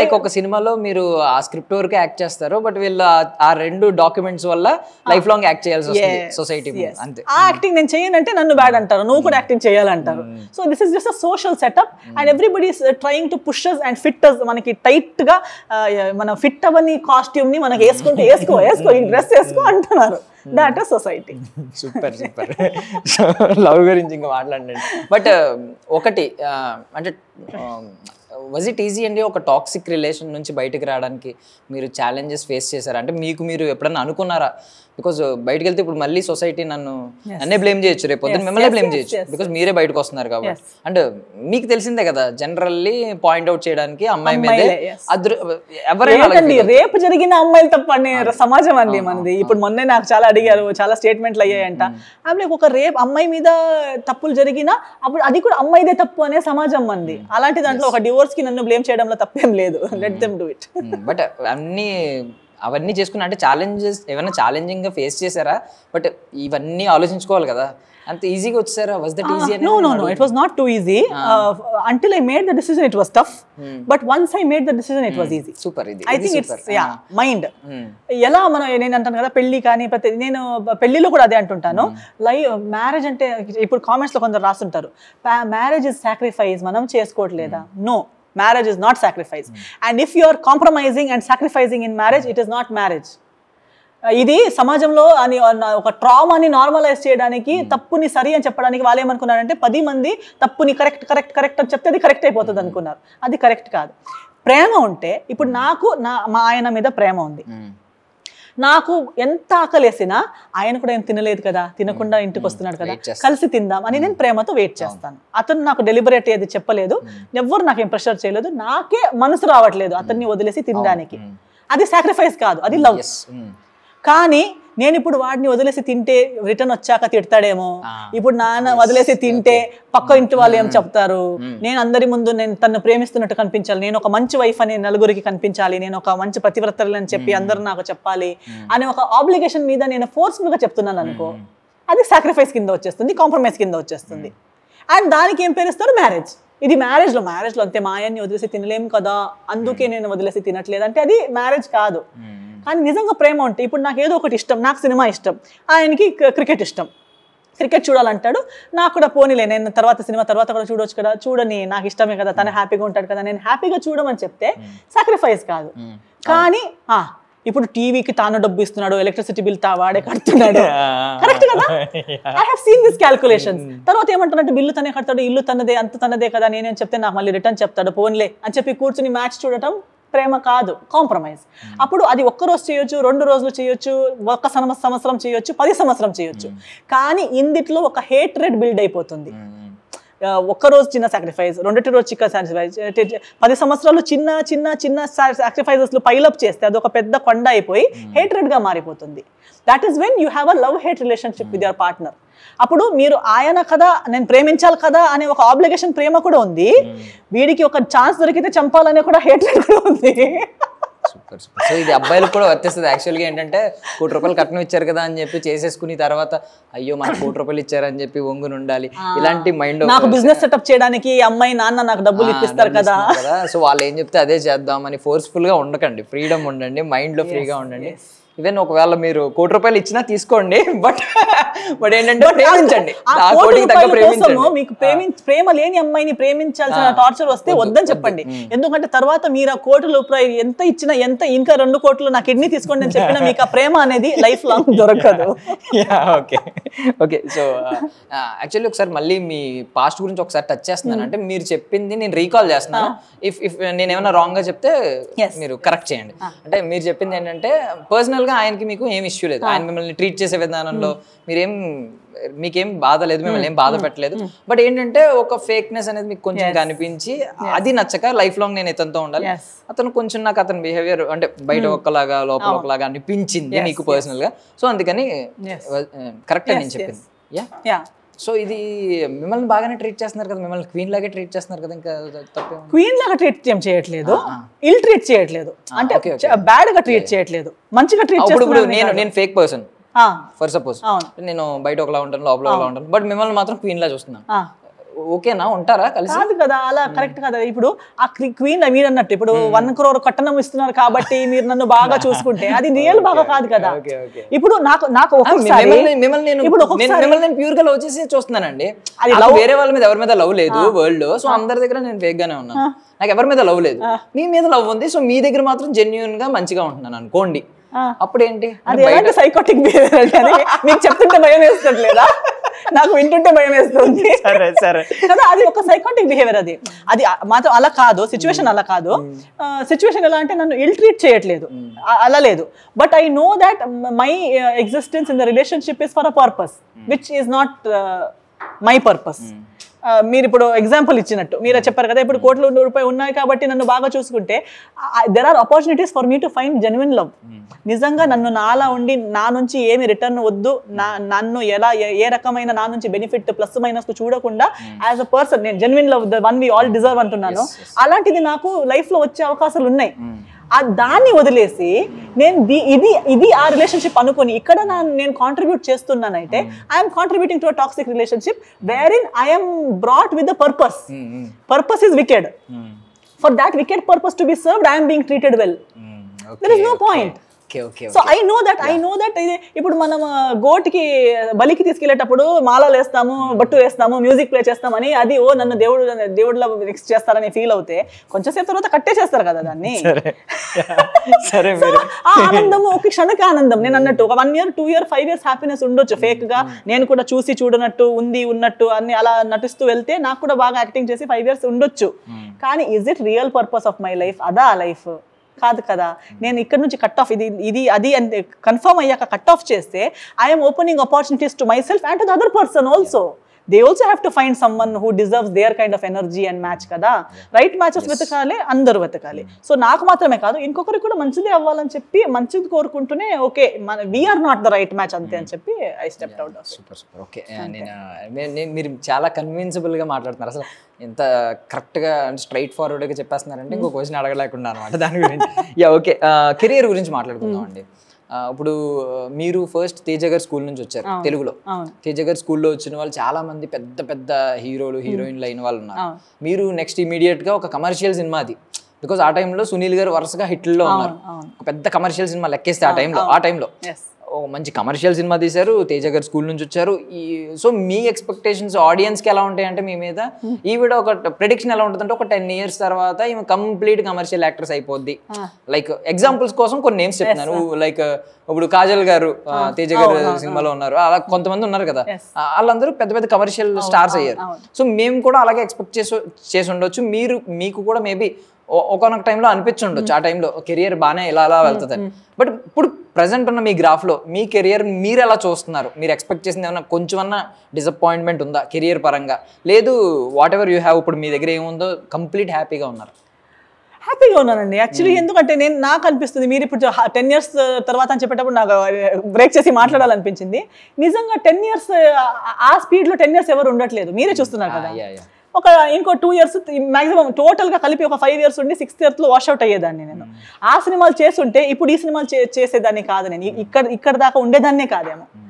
Like ఒక సినిమాలో మీరు ఆ స్క్రిప్ట్ వరకు యాక్ట్ చేస్తారు బట్ వీళ్ళు ఆ- ఆ రెండు డాక్యుమెంట్స్ వల్ల లైఫ్ లాంగ్ యాక్ట్ చేయాల్సి వస్తుంది సొసైటీ అంతే ఆ యాక్టింగ్ నేను చేయనంటే నన్ను బ్యాడ్ అంటారు నువ్వు కూడా యాక్టింగ్ చేయాలంటారు so this is just a social setup and everybody trying to push us and fit మనకి టైట్ గా ఆ, మనం ఫిట్ అవని కాస్ట్యూమ్ ని మనకి వేసుకుంటే వేసుకో వేసుకో ఈ డ్రెస్ వేసుకో అంటున్నారు that is society super super love గురించి ఇంకా మాట్లాడండి బట్ ఒకటి ఆ, అంటే వాజ్ ఇట్ ఈజీ అండి ఒక టాక్సిక్ రిలేషన్ నుంచి బయటకు రావడానికి మీరు ఛాలెంజెస్ ఫేస్ చేశారా అంటే మీకు మీరు ఎప్పుడన్నా అనుకున్నారా బికాజ్ బయటకు వెళ్తే ఇప్పుడు మళ్ళీ సొసైటీ నన్ను నన్నే బ్లేమ్ చేయొచ్చు రేపు పొద్దున్న మిమ్మల్ని బ్లేమ్ చేయొచ్చు బికాజ్ మీరే బయటకు వస్తున్నారు కాబట్టి అండ్ మీకు తెలిసిందే కదా జనరల్లీ పాయింట్ అవుట్ చేయడానికి అమ్మాయి మీదే అమ్మాయిలే, yes. అదృ ఎవరైనా అలాగే ఏంటండి రేపు జరిగిన అమ్మాయిలు తప్ప అనే సమాజం అండి మనది ఇప్పుడు మొన్నే నాకు చాలా అడిగారు చాలా స్టేట్మెంట్లు అయ్యాయంట ఆమె ఒక రేప్ అమ్మాయి మీద తప్పులు జరిగినా అప్పుడు అది కూడా అమ్మాయిదే తప్పు అనే సమాజం మంది అలాంటి దాంట్లో ఒక డివోర్స్ కి నన్ను బ్లేమ్ చేయడంలో తప్పేం లేదు let them do it but అన్నీ అవన్నీ చేసుకున్నా అంటే ఛాలెంజెస్ ఏమైనా ఛాలెంజింగ్ గా ఫేస్ చేశారా బట్ ఇవన్నీ ఆలోచించుకోవాలి కదా అంత ఈజీగా వచ్చారా was that easy no no no it was not too easy uh, until i made the decision it was tough but once i made the decision it was easy super ఇది I think it's your mind ఎలా మనం నేను అంటాను కదా పెళ్లి కానీ ప్రతి నేను పెళ్లిలో కూడా అదే అంటుంటాను లై మ్యారేజ్ అంటే ఇప్పుడు కామెంట్స్ లో కొందరు రాస్తుంటారు మ్యారేజ్ ఇస్ సాక్రిఫైస్ మనం చేసుకోవట్లేదా no marriage is not sacrifice and if you are compromising and sacrificing in marriage it is not marriage ఇది సమాజంలో అని ఒక ట్రామాని నార్మలైజ్ చేయడానికి తప్పుని సరి అని చెప్పడానికి వాళ్ళు ఏమనుకున్నారంటే పది మంది తప్పుని కరెక్ట్ కరెక్ట్ కరెక్ట్ అని చెప్తే అది కరెక్ట్ అయిపోతుంది అనుకున్నారు అది కరెక్ట్ కాదు ప్రేమ ఉంటే ఇప్పుడు నాకు నా మా ఆయన మీద ప్రేమ ఉంది నాకు ఎంత ఆకలేసినా ఆయన కూడా ఏం తినలేదు కదా తినకుండా ఇంటికి వస్తున్నాడు కదా Wait చేస్తాను. కలిసి తిందాం అని నేను ప్రేమతో వెయిట్ చేస్తాను అతను నాకు డెలిబరేట్ ఏది చెప్పలేదు ఎవ్వరు నాకు ఏం ప్రెషర్ చేయలేదు నాకే మనసు రావట్లేదు అతన్ని వదిలేసి తినడానికి అది సాక్రిఫైస్ కాదు అది లవ్ ఎస్ కానీ నేను ఇప్పుడు వాడిని వదిలేసి తింటే రిటర్న్ వచ్చాక తిడతాడేమో ఇప్పుడు నాన్న వదిలేసి తింటే పక్క ఇంటి వాళ్ళు ఏం చెప్తారు నేను అందరి ముందు నేను తను ప్రేమిస్తున్నట్టు కనిపించాలి నేను ఒక మంచి వైఫ్ అని నలుగురికి కనిపించాలి నేను ఒక మంచి ప్రతివ్రతలు అని చెప్పి అందరూ నాకు చెప్పాలి అనే ఒక ఆబ్లిగేషన్ మీద నేను ఫోర్స్ఫుల్ గా చెప్తున్నాను అనుకో అది సాక్రిఫైస్ కింద వచ్చేస్తుంది కాంప్రమైజ్ కింద వచ్చేస్తుంది అండ్ దానికి ఏం పేరుస్తారు మ్యారేజ్ ఇది మ్యారేజ్ లో మ్యారేజ్ లో అంతే మా ఆయన్ని వదిలేసి తినలేం కదా అందుకే నేను వదిలేసి తినట్లేదు అంటే అది మ్యారేజ్ కాదు కానీ నిజంగా ప్రేమ ఉంటే ఇప్పుడు నాకు ఏదో ఒకటి ఇష్టం నాకు సినిమా ఇష్టం ఆయనకి క్రి- క్రికెట్ ఇష్టం క్రికెట్ చూడాలంటాడు నాకు కూడా పోనీలే నేను తర్వాత సినిమా తర్వాత కూడా చూడొచ్చు కదా చూడని నాకు ఇష్టమే కదా తను హ్యాపీగా ఉంటాడు కదా నేను హ్యాపీగా చూడమని చెప్తే సాక్రిఫైస్ కాదు కానీ ఆ, ఇప్పుడు టీవీకి తాను డబ్బు ఇస్తున్నాడు ఎలక్ట్రిసిటీ బిల్ తా వాడే కడుతున్నాడు కరెక్ట్ కదా I have seen this calculations తర్వాత ఏమంటారంటే బిల్లు తనే కడతాడు ఇల్లు తనదే అంత తనదే కదా నేనేం చెప్తే నాకు మళ్ళీ రిటర్న్ చెప్తాడు పోన్లే అని చెప్పి కూర్చుని మ్యాచ్ చూడటం ప్రేమ కాదు కాంప్రమైజ్ అప్పుడు అది ఒక్క రోజు చేయొచ్చు రెండు రోజులు చేయొచ్చు ఒక సంవ- సంవత్సరం చేయొచ్చు పది సంవత్సరం చేయొచ్చు కానీ ఇందిట్లో ఒక హేట్ రేట్ బిల్డ్ అయిపోతుంది ఆ, ఒక్క రోజు చిన్న సాక్రిఫైస్ రెండటి రోజు చిన్న సాక్రిఫైస్ పది సంవత్సరాలు చిన్న చిన్న చిన్న సాక్రిఫైజెస్ పైలప్ చేస్తే అది ఒక పెద్ద కొండ అయిపోయి హేట్రెడ్ గా మారిపోతుంది that is when you have a love hate relationship with your partner అప్పుడు మీరు ఆయన కదా నేను ప్రేమించాలి కదా అనే ఒక ఆబ్లిగేషన్ ప్రేమ కూడా ఉంది వీడికి ఒక ఛాన్స్ దొరికితే చంపాలనే కూడా హేట్రెడ్ కూడా ఉంది సూపర్ సూపర్ సో ఇది అబ్బాయిలకు కూడా వర్తిస్తుంది యాక్చువల్గా ఏంటంటే కోటి రూపాయలు కట్నం ఇచ్చారు కదా అని చెప్పి చేసేసుకుని తర్వాత అయ్యో మనకు కోటి రూపాయలు ఇచ్చారని చెప్పి ఒంగుని ఉండాలి ఇలాంటి మైండ్ నాకు బిజినెస్ సెటప్ చేయడానికి ఈ అమ్మాయి నాన్న నాకు డబ్బులు ఇప్పిస్తారు కదా కదా సో వాళ్ళు ఏం చెప్తే అదే చేద్దామని ఫోర్స్ఫుల్ గా ఉండకండి ఫ్రీడమ్ ఉండండి మైండ్ లో ఫ్రీగా ఉండండి ఈవెన్ ఒకవేళ మీరు కోటి రూపాయలు ఇచ్చినా తీసుకోండి బట్ బట్ ఏంటంటే ప్రేమించండి ఆ ఆ కోటి కోటికి తగ్గ రూపాయల కోసము ప్రేమించండి మీకు ప్రేమి ప్రేమ లేని అమ్మాయిని ప్రేమించాల్సిన టార్చర్ వస్తే వద్దని చెప్పండి ఎందుకంటే తర్వాత మీరు ఆ కోటి రూపాయలు ఎంత ఇచ్చినా ఎంత ఇంకా రెండు కోట్లు నా కిడ్నీ తీసుకోండి అని చెప్పినా మీకు ఆ ప్రేమ అనేది లైఫ్ లాంగ్ దొరకదు ఓకే ఓకే సో యాక్చువల్లీ ఒకసారి మళ్ళీ మీ పాస్ట్ గురించి ఒకసారి టచ్ చేస్తున్నాను అంటే మీరు చెప్పింది నేను రీకాల్ చేస్తున్నాను ఇఫ్ ఇఫ్ నేను ఏమైనా రాంగ్ గా చెప్తే Yes. మీరు కరెక్ట్ చేయండి అంటే మీరు చెప్పింది ఏంటంటే పర్సనల్ గా ఆయనకి మీకు ఏం ఇష్యూ లేదు ఆయన మిమ్మల్ని ట్రీట్ చేసే విధానంలో మీరేం మీకేం బాధ లేదు మిమ్మల్ని ఏం బాధ పెట్టలేదు బట్ ఏంటంటే ఒక ఫేక్నెస్ అనేది మీకు కొంచెం కనిపించి అది నచ్చక లైఫ్ లాంగ్ నేను ఇతనితో ఉండాలి Yes. అతను కొంచెం నాకు అతని బిహేవియర్ అంటే బయట ఒక్కలాగా లోపల ఒకలాగా అనిపించింది మీకు పర్సనల్ గా సో అందుకని Yes. కరెక్ట్ నేను చెప్పింది యా యా సో ఇది మిమ్మల్ని బాగానే ట్రీట్ చేస్తున్నారు కదా మిమ్మల్ని క్వీన్ లాగే ట్రీట్ చేస్తున్నారు కదా ఇంకా తప్పే క్వీన్ లాగా ట్రీట్ ఏం చేయట్లేదు ఇల్ ట్రీట్ చేయట్లేదు అంటే okay, okay. బ్యాడ్ గా ట్రీట్ చేయట్లేదు మంచిగా ట్రీట్ ఇప్పుడు ఇప్పుడు చేస్తున్నారు నేను నేను ఫేక్ పర్సన్ ఫర్ సపోజ్ అవును. నేను బయట ఒకలా ఉంటాను లోపల ఒకలా ఉంటాను బట్ మిమ్మల్ని మాత్రం క్వీన్ లా చూస్తున్నాను ఓకేనా ఉంటారా కలిసి కాదు కదా అలా కరెక్ట్ కదా ఇప్పుడు ఆ క్వీన్ మీరు అన్నట్టు ఇప్పుడు వన్ క్రోర్ కట్టణం ఇస్తున్నారు కాబట్టి మీరు నన్ను బాగా చూసుకుంటే అది రియల్ బాగా కాదు కదా ఓకే ఓకే ఇప్పుడు నాకు నాకు ఒక్కొక్కసారి మిమ్మల్ని మిమ్మల్ని నేను ఇప్పుడు నేను- ఒక్కొక్కసారి మిమ్మల్ని నేను ప్యూర్ గా లవ్ చేసి చూస్తున్నానండి అది నాకు వేరే వాళ్ళ మీద ఎవరి మీద లవ్ లేదు వరల్డ్ లో సో అందరి దగ్గర నేను ఫేక్ గానే ఉన్నాను నాకు ఎవరి మీద లవ్ లేదు మీ మీద లవ్ ఉంది సో మీ దగ్గర మాత్రం జెన్యున్ గా మంచిగా ఉంటున్నాను అనుకోండి ఆ. అప్పుడు ఏంటి అది ఎలాంటి సైకోటిక్ బిహేవియర్ అంటే అది మీకు చెప్తుంటే భయం వేస్తట్లేదా నాకు వింటుంటే భయం వేస్తుంది సరే సరే కదా అది ఒక సైకాటిక్ బిహేవియర్ అది అది ఆ- మాత్రం అలా కాదు సిచ్యువేషన్ అలా కాదు సిచ్యువేషన్ ఎలా అంటే నన్ను ఇల్ ట్రీట్ చేయట్లేదు ఆ- అలా లేదు but I know that my existence in the relationship is for a purpose which is not my purpose మీరు ఇప్పుడు ఎగ్జాంపుల్ ఇచ్చినట్టు మీరు చెప్పారు కదా ఇప్పుడు కోట్ల రూపాయలు ఉన్నాయి కాబట్టి నన్ను బాగా చూసుకుంటే there are opportunities for me to find genuine love నిజంగా నన్ను నాలా ఉండి నా నుంచి ఏమి రిటర్న్ వద్దు నా నన్ను ఎలా ఏ- ఏ రకమైన నా నుంచి బెనిఫిట్ ప్లస్ మైనస్ చూడకుండా యాజ్ అ పర్సన్ నేను genuine love the one we all deserve అంటున్నాను అలాంటిది నాకు లైఫ్ లో వచ్చే అవకాశాలు ఉన్నాయి ఆ దాన్ని వదిలేసి నేను ది- ఇది ఇది ఆ రిలేషన్షిప్ అనుకొని ఇక్కడ నా- నేను కాంట్రిబ్యూట్ చేస్తున్నానంటే I'm contributing to a toxic relationship where in I'm brought with the purpose purpose is wicked for that wicked purpose to be served I'm being treated well there is no point okay okay so I know that I know that ఇది ఇప్పుడు మనం ఆ, గోటికి బలికి తీసుకెళ్లేటప్పుడు మాలలు వేస్తాము బట్టు వేస్తాము music play చేస్తామని అది ఓ నన్ను దేవుడు దేవుడిలో నెక్స్ట్ చేస్తారని ఫీల్ అవుతే కొంచెం సేపు తర్వాత కట్టేసేస్తారు కదా దాన్ని సరే సరే సో ఆ ఆనందం ఒక క్షణక ఆనందం నేను అన్నట్టు ఒక one year two year five years happiness ఉండొచ్చు ఫేక్ గా నేను కూడా చూసి చూడనట్టు ఉంది ఉన్నట్టు అన్ని అలా నటిస్తూ వెళ్తే నాకు కూడా బాగా యాక్టింగ్ చేసి ఫైవ్ ఇయర్స్ ఉండొచ్చు కానీ is it real purpose of my life అదా ఆ లైఫ్ కాదు కదా నేను ఇక్కడ నుంచి కట్ ఆఫ్ ఇది ఇది అది అంటే కన్ఫర్మ్ అయ్యాక కట్ ఆఫ్ చేస్తే I'm opening opportunities to myself and to the other person also they also have to find someone who deserves their kind of energy and match కదా right matches వెతకాలి అందరూ వెతకాలి so నాకు మాత్రమే కాదు ఇంకొకరికి కూడా మంచిది అవ్వాలని చెప్పి మంచిది కోరుకుంటూనే ఓకే మన we're not the right match అంతే అని చెప్పి I step out of super super okay నేను నేను- నేను- మీరు చాలా కన్విన్సిబుల్ గా మాట్లాడుతున్నారు అసలు ఎంత కరెక్ట్ గా స్ట్రైట్ ఫార్వర్డ్ గా చెప్పేస్తున్నారంటే ఇంకో క్వశ్చన్ అడగలేకుండా అనమాట దాని గురించి యా ఓకే కెరియర్ గురించి మాట్లాడుకుందాం అండి ఆ, ఇప్పుడు ఆ, మీరు ఫస్ట్ తేజ గారు స్కూల్ నుంచి వచ్చారు తెలుగులో అవును తేజ గారు స్కూల్లో వచ్చిన వాళ్ళు చాలా మంది పెద్ద పెద్ద హీరోలు హీరోయిన్లు అయిన వాళ్ళు ఉన్నారు అవును. మీరు నెక్స్ట్ ఇమీడియట్ గా ఒక కమర్షియల్ సినిమా అది బికాస్ ఆ టైంలో సునీల్ గారు వరుసగా హిట్లో ఉన్నారు అవును ఒక పెద్ద కమర్షియల్ సినిమా లెక్కేస్తే ఆ టైంలో ఆ టైంలో ఎస్ ఓ మంచి కమర్షియల్ సినిమా తీశారు తేజ గారు స్కూల్ నుంచి వచ్చారు ఈ సో మీ ఎక్స్పెక్టేషన్స్ ఆడియన్స్కి ఎలా ఉంటాయంటే మీ మీద ఈవిడ ఒక ప్రిడిక్షన్ ఎలా ఉంటుందంటే ఒక టెన్ ఇయర్స్ తర్వాత ఈమె కంప్లీట్ కమర్షియల్ యాక్ట్రెస్ అయిపోద్ది లైక్ ఎగ్జాంపుల్స్ కోసం కొన్ని నేమ్స్ చెప్తున్నాను లైక్ ఇప్పుడు కాజల్ గారు ఆ, తేజ గారు సినిమాలో ఉన్నారు అలా కొంతమంది ఉన్నారు కదా Yes. ఆ, వాళ్ళందరూ పెద్ద పెద్ద కమర్షియల్ స్టార్స్ అయ్యారు సో మేము కూడా అలాగే ఎక్స్పెక్ట్ చేసి చేసి ఉండొచ్చు మీరు మీకు కూడా మేబీ ఒకనొక టైంలో అనిపించి ఉండొచ్చు ఆ టైంలో కెరియర్ బాగానే ఇలా అలా వెళ్తుంది బట్ ఇప్పుడు ప్రజెంట్ ఉన్న మీ గ్రాఫ్లో మీ కెరియర్ మీరు ఎలా చూస్తున్నారు మీరు ఎక్స్పెక్ట్ చేసింది ఏమన్నా కొంచెమన్నా డిసప్పాయింట్మెంట్ ఉందా కెరియర్ పరంగా లేదు వాట్ ఎవర్ యూ హ్యావ్ ఇప్పుడు మీ దగ్గర ఏముందో కంప్లీట్ హ్యాపీగా ఉన్నారు హ్యాపీగా ఉన్నానండి యాక్చువల్లీ ఎందుకంటే నేను నాకు అనిపిస్తుంది మీరు ఇప్పుడు టెన్ ఇయర్స్ తర్వాత అని చెప్పేటప్పుడు నాకు బ్రేక్ చేసి మాట్లాడాలనిపించింది నిజంగా టెన్ ఇయర్స్ ఆ స్పీడ్లో టెన్ ఇయర్స్ ఎవరు ఉండట్లేదు మీరే చూస్తున్నారు కదా యా యా ఒక ఇంకో టూ ఇయర్స్ మాక్సిమం టోటల్గా కలిపి ఒక ఫైవ్ ఇయర్స్ ఉండి సిక్స్త్ ఇయర్స్లో వాష్అవుట్ అయ్యేదాన్ని నేను ఆ సినిమాలు చేస్తుంటే ఇప్పుడు ఈ సినిమాలు చే- చేసేదాన్ని కాదు నేను ఇక్కడ ఇక్కడ దాకా ఉండేదాన్నే కాదేమో